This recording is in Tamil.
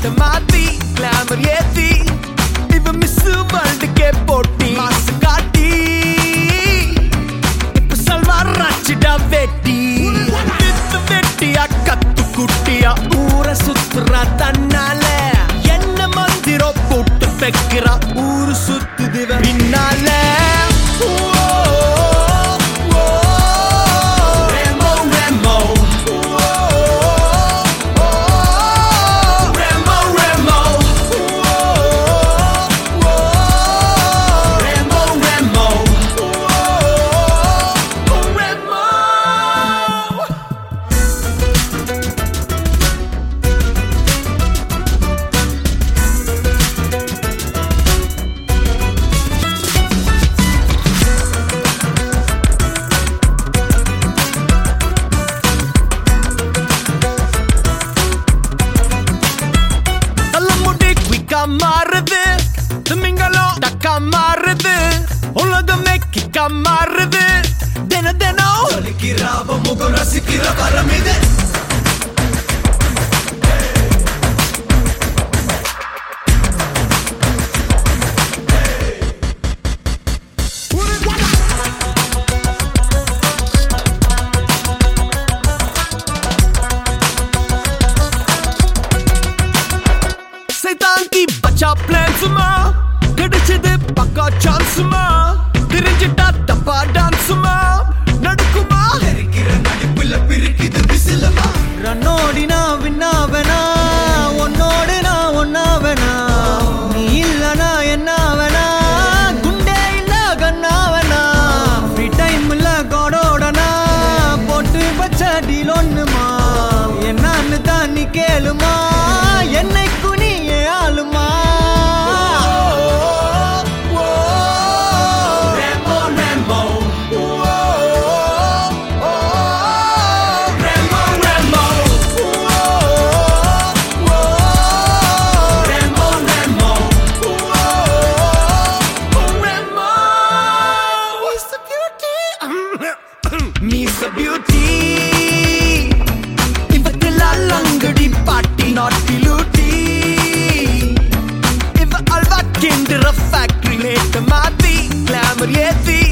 ரேட் மாத்தி கிளாமர் ஏத்தி இவ மிஸ் வேர்ல்டுக்கே போட்டி மாசு காட்டி இப்ப சல்வார் ராச்சிடா வெட்டி வித்து வெட்டியா கத்து குட்டியா ஊர சுத்துறா தன்னால என்ன மந்திரம் போட்டு வைக்கிறா ஊரு சுத்துது இவ பின்னால ஓ, ஓ, Rambo, Rambo. ஓ, ஓ, Rambo, Rambo. ஓ, ஓ, Rambo, Rambo. ஓ, Rambo. தலைமுடி குயிக்கா மாறுது திமிங்கலம் டக்கா மாறுது உலகமே கிக்கா மாறுது தின தினம் ரசிக்கிறாவ முகம் ரசிக்கிற வரம் இது சைதாங்கி பச்சா பிளான்ஸுமா கிடைச்சது பக்கா சான்ஸுமா தெரிஞ்சிட்டா தப்பா டான்ஸுமா நடக்குமா தெரிக்கிற நடிப்புல பிரிக்குது விசிலமா ரன்னோடி நான் விண்ணாவனா உன்னோடு நான் ஒன்னாவனா நீ இல்லனா என்னாவனா குண்டே இல்ல கண்ணாவனா ஃப்ரீ டைம் இல்ல கோடோடனா போட்டு வச்ச டீல் ஒண்ணுமா என்னன்னு தான் நீ கேளுமா என்னைக்கு நீ ஏன் ஆளுமா Rambo, Rambo. Rambo, Rambo. Rambo, Rambo. He's a beauty. He's a beauty. இவத்தெல்லாம் லங்கடி பாட்டி நாட்டி லூட்டி இவ அல்வா கிண்டுற ஃபேக்டரி லேட்ட மாத்தி கிளாமர் ஏத்தி